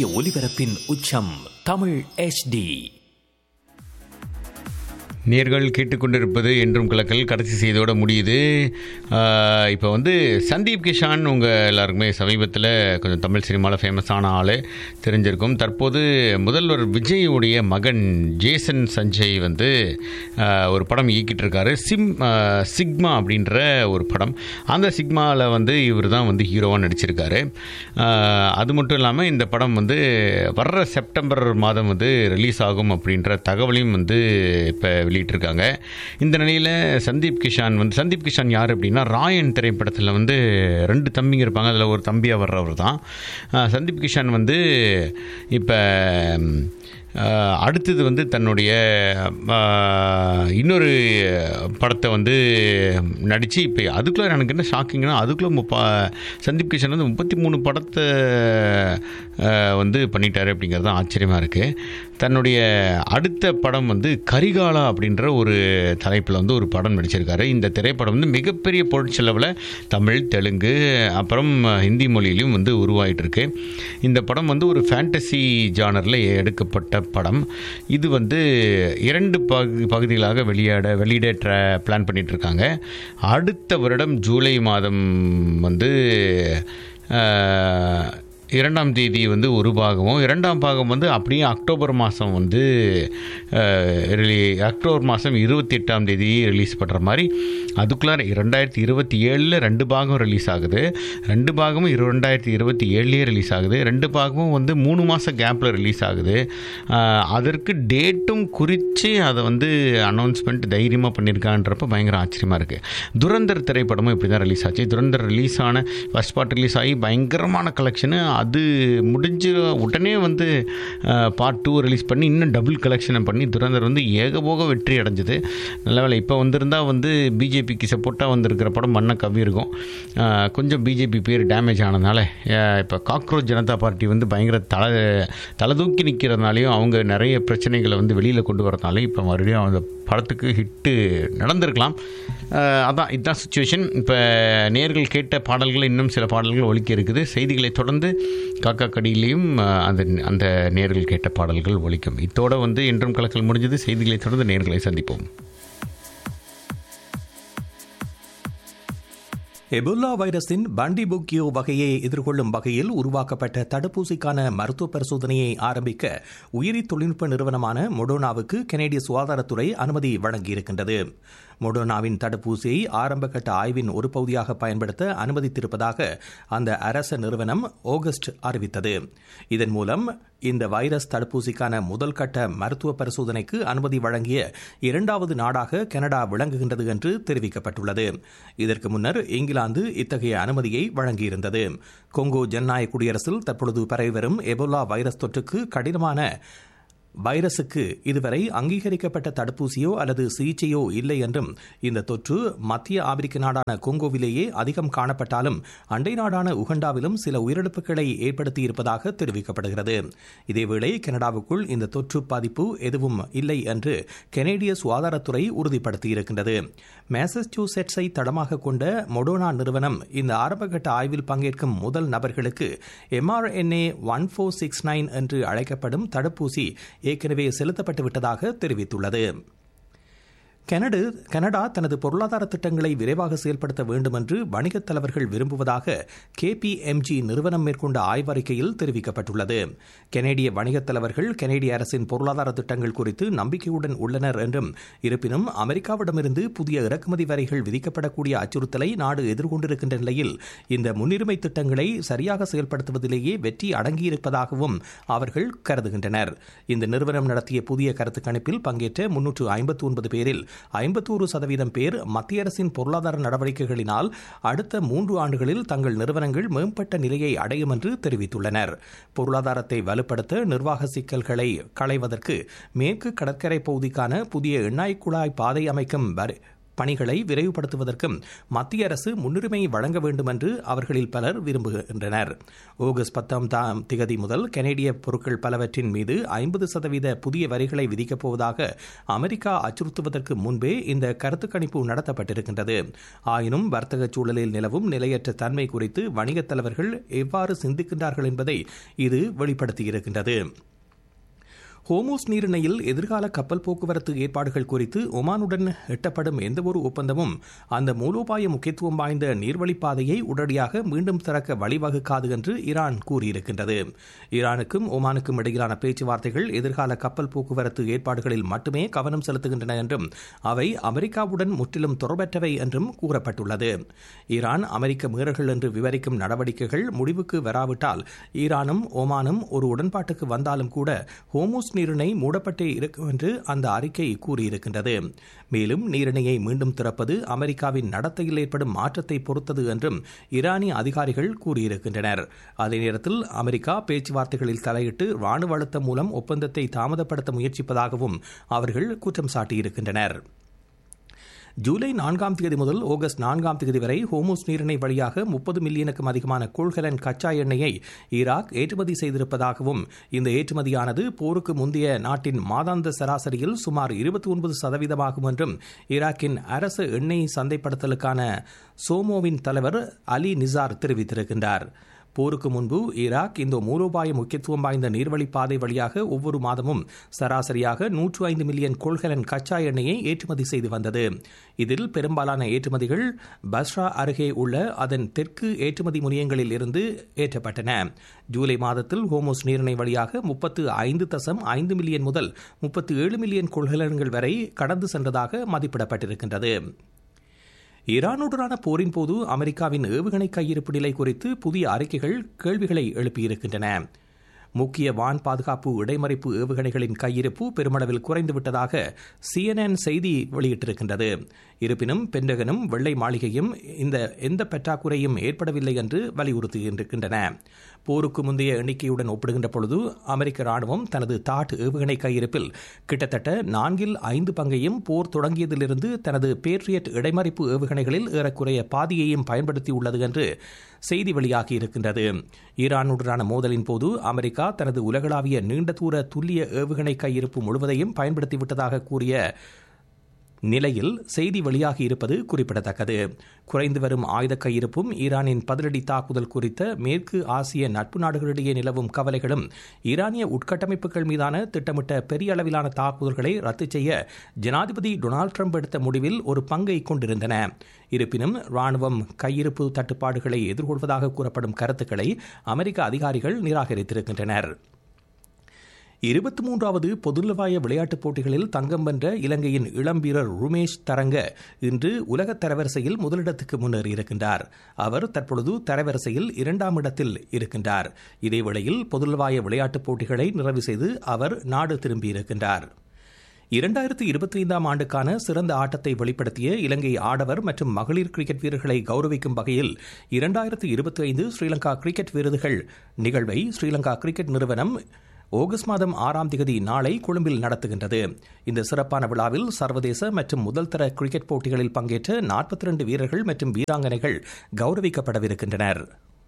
ஒலிபரப்பின் உச்சம் தமிழ் HD நேர்கள் கேட்டுக்கொண்டிருப்பது என்றும் கலக்கல் கடைசி செய்தியோட முடியுது இப்போ வந்து சந்தீப் கிஷான் உங்கள் எல்லாருக்குமே சமீபத்தில் கொஞ்சம் தமிழ் சினிமாவில் ஃபேமஸான ஆள் தெரிஞ்சிருக்கும் தற்போது முதல்வர் விஜயுடைய மகன் ஜேசன் சஞ்சய் வந்து ஆஹ், ஒரு படம் இயக்கிட்டு இருக்காரு சிம் ஆஹ், சிக்மா அப்படின்ற ஒரு படம் அந்த சிக்மாவில் வந்து இவர் தான் வந்து ஹீரோவாக நடிச்சிருக்காரு ஆஹ், அது மட்டும் இல்லாமல் இந்த படம் வந்து வர்ற செப்டம்பர் மாதம் வந்து ரிலீஸ் ஆகும் அப்படின்ற தகவலையும் வந்து இப்போ வெளியிட்டிருக்காங்க இந்த நிலையில் சந்தீப் கிஷான் வந்து சந்தீப் கிஷான் யார் அப்படின்னா ராயன் திரைப்படத்தில் வந்து ரெண்டு தம்பிங்க இருப்பாங்க அதில் ஒரு தம்பியாக வர்றவர் தான் ஆஹ் சந்தீப் கிஷான் வந்து இப்போ ஆஹ் அடுத்தது வந்து தன்னுடைய ஆஹ் இன்னொரு படத்தை வந்து நடித்து இப்போ அதுக்குள்ளே எனக்கு என்ன ஷாக்கிங்னா அதுக்குள்ளே முப்பா சந்தீப் கிஷன் வந்து முப்பத்தி மூணு படத்தை ஆஹ் வந்து பண்ணிட்டாரு அப்படிங்கிறது தான் ஆச்சரியமாக இருக்குது தன்னுடைய அடுத்த படம் வந்து கரிகாலா அப்படின்ற ஒரு தலைப்பில் வந்து ஒரு படம் நடிச்சிருக்காரு இந்த திரைப்படம் வந்து மிகப்பெரிய பொருட்செலவில் தமிழ் தெலுங்கு அப்புறம் ஹிந்தி மொழியிலும் வந்து உருவாயிட்டு இருக்கு இந்த படம் வந்து ஒரு ஃபேண்டசி ஜானரில் எடுக்கப்பட்ட படம் இது வந்து இரண்டு பகு பகுதிகளாக வெளியிட வெளியிட ட்ர பிளான் பண்ணிட்டு இருக்காங்க அடுத்த வருடம் ஜூலை மாதம் வந்து ஆஹ், இரண்டாம் தேதி வந்து ஒரு பாகமும் இரண்டாம் பாகம் வந்து அப்படியே அக்டோபர் மாதம் வந்து அஹ், ரிலீ அக்டோபர் மாதம் இருபத்தி எட்டாம் தேதி ரிலீஸ் பண்ணுற மாதிரி அதுக்குள்ளார இரண்டாயிரத்தி இருபத்தி ஏழில் ரெண்டு பாகம் ரிலீஸ் ஆகுது ரெண்டு பாகமும் இரு ரெண்டாயிரத்தி இருபத்தி ஏழுலேயே ரிலீஸ் ஆகுது ரெண்டு பாகமும் வந்து மூணு மாதம் கேப்பில் ரிலீஸ் ஆகுது அஹ், அதற்கு டேட்டும் குறித்து அதை வந்து அனௌன்ஸ்மெண்ட் தைரியமாக பண்ணியிருக்கான்றப்ப பயங்கர ஆச்சரியமாக இருக்குது துரந்தர் திரைப்படமும் இப்படி தான் ரிலீஸ் ஆச்சு துரந்தர் ரிலீஸ் ஆன ஃபஸ்ட் பார்ட் ரிலீஸ் ஆகி பயங்கரமான கலெக்ஷனு அது முடிஞ்ச உடனே வந்து பார்ட் டூ ரிலீஸ் பண்ணி இன்னும் டபுள் கலெக்ஷனை பண்ணி துரந்தர் வந்து ஏகபோக வெற்றி அடைஞ்சது நல்ல வேளை இப்போ வந்திருந்தா வந்து பிஜேபிக்கு சப்போர்ட்டாக வந்திருக்கிற படம் மண்ணை கவி இருக்கும் அஹ், கொஞ்சம் பிஜேபி பேர் டேமேஜ் ஆனதுனால அஹ், இப்போ காக்ரோச் ஜனதா பார்ட்டி வந்து பயங்கர தலை தலை தூக்கி நிற்கிறதுனாலையும் அவங்க நிறைய பிரச்சனைகளை வந்து வெளியில் கொண்டு வரதுனாலையும் இப்போ மறுபடியும் அந்த படத்துக்கு ஹிட்டு நடந்திருக்கலாம் அஹ், அதான் இதுதான் சுச்சுவேஷன் இப்போ நேர்கள் கேட்ட பாடல்கள் இன்னும் சில பாடல்கள் ஒலிக்க இருக்குது செய்திகளை தொடர்ந்து காக்கா கடியிலையும் அஹ், அந்த அந்த நேர்கள் கேட்ட பாடல்கள் ஒலிக்கும் இத்தோட வந்து என்றும் கலக்கல் முடிஞ்சது செய்திகளை தொடர்ந்து நேர்களை சந்திப்போம் எபோலா வைரஸின் பண்டிபுக்கியோ வகையை எதிர்கொள்ளும் வகையில் உருவாக்கப்பட்ட தடுப்பூசிக்கான மருத்துவ பரிசோதனையை ஆரம்பிக்க உயிரி தொழில்நுட்ப நிறுவனமான மொடோனாவுக்கு கனேடிய சுகாதாரத்துறை அனுமதி வழங்கியிருக்கின்றது மொடோனாவின் தடுப்பூசியை ஆரம்பகட்ட ஆய்வின் ஒரு பகுதியாக பயன்படுத்த அனுமதித்திருப்பதாக அந்த அரச நிறுவனம் ஆகஸ்ட் அறிவித்தது இதன் மூலம் இந்த வைரஸ் தடுப்பூசிக்கான முதல் கட்ட மருத்துவ பரிசோதனைக்கு அனுமதி வழங்கிய இரண்டாவது நாடாக கனடா விளங்குகின்றது என்று தெரிவிக்கப்பட்டுள்ளது இதற்கு முன்னர் இங்கிலாந்து இத்தகைய அனுமதியை வழங்கியிருந்தது கொங்கோ ஜனநாயக குடியரசில் தற்பொழுது பரவி வரும் எபோலா வைரஸ் தொற்றுக்கு கடினமான வைரசுக்கு இதுவரை அங்கீகரிக்கப்பட்ட தடுப்பூசியோ அல்லது சிகிச்சையோ இல்லை என்றும் இந்த தொற்று மத்திய ஆப்பிரிக்க நாடான கொங்கோவிலேயே அதிகம் காணப்பட்டாலும் அண்டை நாடான உகண்டாவிலும் சில உயிரிழப்புகளை ஏற்படுத்தியிருப்பதாக தெரிவிக்கப்படுகிறது இதேவேளை கனடாவுக்குள் இந்த தொற்று பாதிப்பு எதுவும் இல்லை என்று கனேடிய சுகாதாரத்துறை உறுதிப்படுத்தியிருக்கின்றது மேசச்சூசெட்ஸை தடமாக கொண்ட மொடோனா நிறுவனம் இந்த ஆரம்பகட்ட ஆய்வில் பங்கேற்கும் முதல் நபர்களுக்கு M R N A one four six nine என்று அழைக்கப்படும் தடுப்பூசி ஏற்கனவே செலுத்தப்பட்டு விட்டதாக தெரிவித்துள்ளது கனடு கனடா தனது பொருளாதார திட்டங்களை விரைவாக செயல்படுத்த வேண்டும் என்று வணிகத் தலைவர்கள் விரும்புவதாக கேபிஎம்ஜி நிறுவனம் மேற்கொண்ட ஆய்வறிக்கையில் தெரிவிக்கப்பட்டுள்ளது கனேடிய வணிகத் தலைவர்கள் கனேடிய அரசின் பொருளாதார திட்டங்கள் குறித்து நம்பிக்கையுடன் உள்ளனர் என்றும் இருப்பினும் அமெரிக்காவிடமிருந்து புதிய இறக்குமதி வரிகள் விதிக்கப்படக்கூடிய அச்சுறுத்தலை நாடு எதிர்கொண்டிருக்கின்ற நிலையில் இந்த முன்னுரிமை திட்டங்களை சரியாக செயல்படுத்துவதிலேயே வெற்றி அடங்கியிருப்பதாகவும் அவர்கள் கருதுகின்றனர் இந்த நிறுவனம் நடத்திய புதிய கருத்து கணிப்பில் பங்கேற்ற முன்னூற்று ஐம்பத்தி ஒன்பது பேரில் ஐம்பத்தோரு சதவீதம் பேர் மத்திய அரசின் பொருளாதார நடவடிக்கைகளினால் அடுத்த மூன்று ஆண்டுகளில் தங்கள் நிறுவனங்கள் மேம்பட்ட நிலையை அடையும் என்று தெரிவித்துள்ளனர் பொருளாதாரத்தை வலுப்படுத்த நிர்வாக சிக்கல்களை களைவதற்கு மேற்கு கடற்கரை பகுதிக்கான புதிய எண்ணெய் குழாய் பாதை அமைக்கும் வரி- பணிகளை விரைவுபடுத்துவதற்கும் மத்திய அரசு முன்னுரிமை வழங்க வேண்டும் என்று அவர்களில் பலர் விரும்புகின்றனர் ஆகஸ்ட் பத்தாம் தாம் திகதி முதல் கனேடிய பொருட்கள் பலவற்றின் மீது ஐம்பது சதவீத புதிய வரிகளை விதிக்கப் போவதாக அமெரிக்கா அச்சுறுத்துவதற்கு முன்பே இந்த கருத்து கணிப்பு நடத்தப்பட்டிருக்கின்றது ஆயினும் வர்த்தக சூழலில் நிலவும் நிலையற்ற தன்மை குறித்து வணிகத் தலைவர்கள் எவ்வாறு சிந்திக்கின்றார்கள் என்பதை இது வெளிப்படுத்தியிருக்கின்றது ஹோமோஸ் நீரிணையில் எதிர்கால கப்பல் போக்குவரத்து ஏற்பாடுகள் குறித்து ஒமானுடன் எட்டப்படும் எந்தவொரு ஒப்பந்தமும் அந்த மூலோபாய முக்கியத்துவம் வாய்ந்த நீர்வழிப்பாதையை உடனடியாக மீண்டும் திறக்க வழிவகுக்காது என்று ஈரான் கூறியிருக்கின்றது ஈரானுக்கும் ஒமானுக்கும் இடையிலான பேச்சுவார்த்தைகள் எதிர்கால கப்பல் போக்குவரத்து ஏற்பாடுகளில் மட்டுமே கவனம் செலுத்துகின்றன என்றும் அவை அமெரிக்காவுடன் முற்றிலும் தொடர்பற்றவை என்றும் கூறப்பட்டுள்ளது ஈரான் அமெரிக்க மீறல்கள் என்று விவரிக்கும் நடவடிக்கைகள் முடிவுக்கு வராவிட்டால் ஈரானும் ஒமானும் ஒரு உடன்பாட்டுக்கு வந்தாலும் கூட ஹோமோஸ் நீரிணை மூடப்பட்டே இருக்கும் என்று அந்த அறிக்கை கூறியிருக்கின்றது மேலும் நீரிணையை மீண்டும் திறப்பது அமெரிக்காவின் நடத்தையில் ஏற்படும் மாற்றத்தை பொறுத்தது என்றும் ஈரானிய அதிகாரிகள் கூறியிருக்கின்றனர் அதே நேரத்தில் அமெரிக்கா பேச்சுவார்த்தைகளில் தலையிட்டு ராணுவ அழுத்தம் மூலம் ஒப்பந்தத்தை தாமதப்படுத்த முயற்சிப்பதாகவும் அவர்கள் குற்றம் சாட்டியிருக்கின்றனர் ஜூலை நான்காம் தேதி முதல் ஆகஸ்ட் நான்காம் தேதி வரை ஹோமோஸ் நீரிணை வழியாக முப்பது மில்லியனுக்கும் அதிகமான கொள்கலன் கச்சா எண்ணெயை ஈராக் ஏற்றுமதி செய்திருப்பதாகவும் இந்த ஏற்றுமதியானது போருக்கு முந்தைய நாட்டின் மாதாந்த சராசரியில் சுமார் இருபத்தி ஒன்பது சதவீதமாகும் என்றும் ஈராக்கின் அரசு எண்ணெய் சந்தைப்படுத்தலுக்கான சோமோவின் தலைவர் அலி நிசார் தெரிவித்திருக்கின்றார் போருக்கு முன்பு ஈராக் இந்த மூலோபாய முக்கியத்துவம் வாய்ந்த நீர்வழி பாதை வழியாக ஒவ்வொரு மாதமும் சராசரியாக நூற்று ஐந்து மில்லியன் கொள்கலன் கச்சா எண்ணெயை ஏற்றுமதி செய்து வந்தது இதில் பெரும்பாலான ஏற்றுமதிகள் பஸ்ரா அருகே உள்ள அதன் தெற்கு ஏற்றுமதி முனையங்களில் இருந்து ஏற்றப்பட்டன ஜூலை மாதத்தில் ஹோமோஸ் நீரிணை வழியாக முப்பத்து ஐந்து தசம் ஐந்து மில்லியன் முதல் முப்பத்து ஏழு மில்லியன் கொள்கலன்கள் வரை கடந்து சென்றதாக மதிப்பிடப்பட்டிருக்கின்றது ஈரானுடனான போரின் போது அமெரிக்காவின் ஏவுகணை கையிருப்பு நிலை குறித்து புதிய அறிக்கைகள் கேள்விகளை எழுப்பியிருக்கின்றன முக்கிய வான் பாதுகாப்பு இடைமறிப்பு ஏவுகணைகளின் கையிருப்பு பெருமளவில் குறைந்துவிட்டதாக சிஎன்என் செய்தி வெளியிட்டிருக்கின்றது இருப்பினும் பென்டகனும் வெள்ளை மாளிகையும் இந்த எந்த பற்றாக்குறையும் ஏற்படவில்லை என்று வலியுறுத்துகின்றன போருக்கு முந்தைய எண்ணிக்கையுடன் ஒப்பிடுகின்ற பொழுது அமெரிக்க ராணுவம் தனது தாட் ஏவுகணை கையிருப்பில் கிட்டத்தட்ட நான்கில் ஐந்து பங்கையும் போர் தொடங்கியதிலிருந்து தனது பேட்ரியட் இடைமறிப்பு ஏவுகணைகளில் ஏறக்குறைய பாதியையும் பயன்படுத்தியுள்ளது என்று செய்தி வெளியாகி இருக்கின்றது ஈரானுடனான மோதலின் போது அமெரிக்கா தனது உலகளாவிய நீண்ட தூர துல்லிய ஏவுகணை கையிருப்பு முழுவதையும் பயன்படுத்திவிட்டதாக கூறிய நிலையில் செய்தி வெளியாகி இருப்பது குறிப்பிடத்தக்கது குறைந்து வரும் ஆயுத கையிருப்பும் ஈரானின் பதிலடி தாக்குதல் குறித்த மேற்கு ஆசிய நட்பு நாடுகளிடையே நிலவும் கவலைகளும் ஈரானிய உட்கட்டமைப்புகள் மீதான திட்டமிட்ட பெரிய அளவிலான தாக்குதல்களை ரத்து செய்ய ஜனாதிபதி டொனால்டு ட்ரம்ப் எடுத்த முடிவில் ஒரு பங்கை கொண்டிருந்தன இருப்பினும் ராணுவம் கையிருப்பு தட்டுப்பாடுகளை எதிர்கொள்வதாக கூறப்படும் கருத்துக்களை அமெரிக்க அதிகாரிகள் நிராகரித்திருக்கின்றனர் இருபத்தி மூன்றாவது பொதுநலவாய விளையாட்டுப் போட்டிகளில் தங்கம் வென்ற இலங்கையின் இளம் வீரர் ருமேஷ் தரங்க இன்று உலக தரவரிசையில் முதலிடத்துக்கு முன்னேறியிருக்கின்றார் அவர் தற்பொழுது தரவரிசையில் இரண்டாம் இடத்தில் இருக்கின்றார் இதேவேளையில் பொதுநலவாய விளையாட்டுப் போட்டிகளை நிறைவு செய்து அவர் நாடு திரும்பியிருக்கின்றார் இரண்டாயிரத்தி இருபத்தி ஐந்தாம் ஆண்டுக்கான சிறந்த ஆட்டத்தை வெளிப்படுத்திய இலங்கை ஆடவர் மற்றும் மகளிர் கிரிக்கெட் வீரர்களை கௌரவிக்கும் வகையில் இரண்டாயிரத்தி இருபத்தி ஐந்து ஸ்ரீலங்கா கிரிக்கெட் விருதுகள் நிகழ்வை ஸ்ரீலங்கா கிரிக்கெட் நிறுவனம் ஆகஸ்ட் மாதம் ஆறாம் தேதி நாளை கொழும்பில் நடத்துகின்றது இந்த சிறப்பான விழாவில் சர்வதேச மற்றும் முதல் தர கிரிக்கெட் போட்டிகளில் பங்கேற்ற நாற்பத்தி ரெண்டு வீரர்கள் மற்றும் வீராங்கனைகள் கௌரவிக்கப்படவிருக்கின்றனர்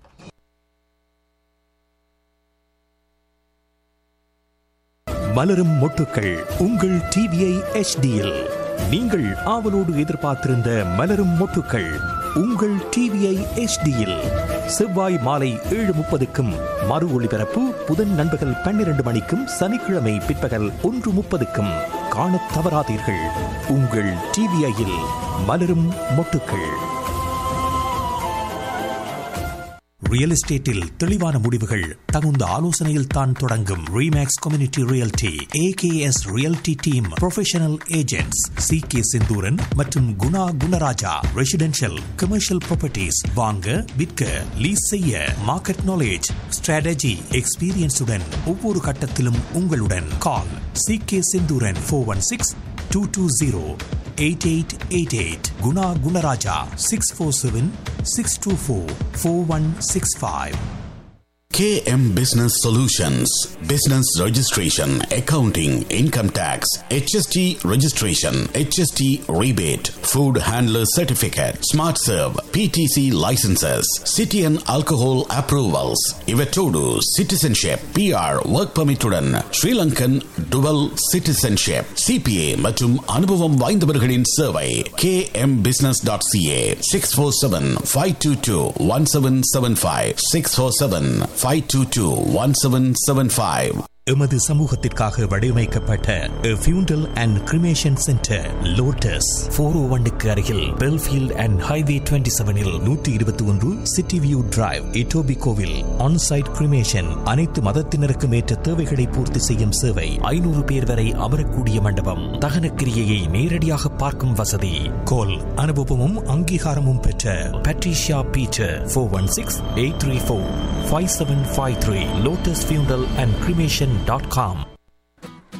மலரும் மொட்டுக்கள் உங்கள் டிவிஐ எச்டியில் நீங்கள் ஆவலோடு எதிர்பார்த்திருந்த மலரும் மொட்டுக்கள் உங்கள் டிவிஐ எச்டியில் செவ்வாய் மாலை ஏழு முப்பதுக்கும் மறு ஒளிபரப்பு புதன் நண்பகல் பன்னிரண்டு மணிக்கும் சனிக்கிழமை பிற்பகல் ஒன்று முப்பதுக்கும் காணத் தவறாதீர்கள் உங்கள் டிவிஐயில் மலரும் மொட்டுக்கள் ரியல் எஸ்டேட்டில் தெளிவான முடிவுகள் தகுந்த ஆலோசனையில் தான் தொடங்கும் Remax community realty A K S realty team professional agents C K Senthooran மற்றும் Guna Gunarajah residential commercial properties வாங்க விற்க லீஸ் செய்ய மார்க்கெட் நாலேஜ் ஸ்ட்ராட்டஜி எக்ஸ்பீரியன்ஸுடன் ஒவ்வொரு கட்டத்திலும் உங்களுடன் call C K Senthooran four one six two two zero eight eight eight eight Guna Gunarajah six four seven six two four four one six five KM Business Solutions Business Registration, Accounting, Income Tax, HST Registration, HST Rebate, Food Handler Certificate, Smart Serve, PTC Licenses, City and Alcohol Approvals, Ivetodu Citizenship, PR Work Permituடன் Sri Lankan Dual Citizenship, CPA மற்றும் அனுபவம் வாய்ந்தவர்களின் சேவை kmbusiness.ca 647-522-1775 647-522-1775 எமது சமூகத்திற்காக வடிவமைக்கப்பட்ட funeral and cremation centre Lotus four O ஒன்னுக்கு அருகில் Belfield and highway twenty செவனில் நூற்றி இருபத்தி ஒன்று சிட்டி வியூ டிரைவ் இட்டோபி கோவில் ஆன்சைட் கிரிமேஷன் அனைத்து மதத்தினருக்கும் ஏற்ற தேவைகளை பூர்த்தி செய்யும் சேவை ஐநூறு பேர் வரை அமரக்கூடிய மண்டபம் தகன கிரியையை நேரடியாக பார்க்கும் வசதி கோல் அனுபவமும் அங்கீகாரமும் பெற்ற Patricia Peter four one six eight three four five seven five three Lotus funeral and cremation dot com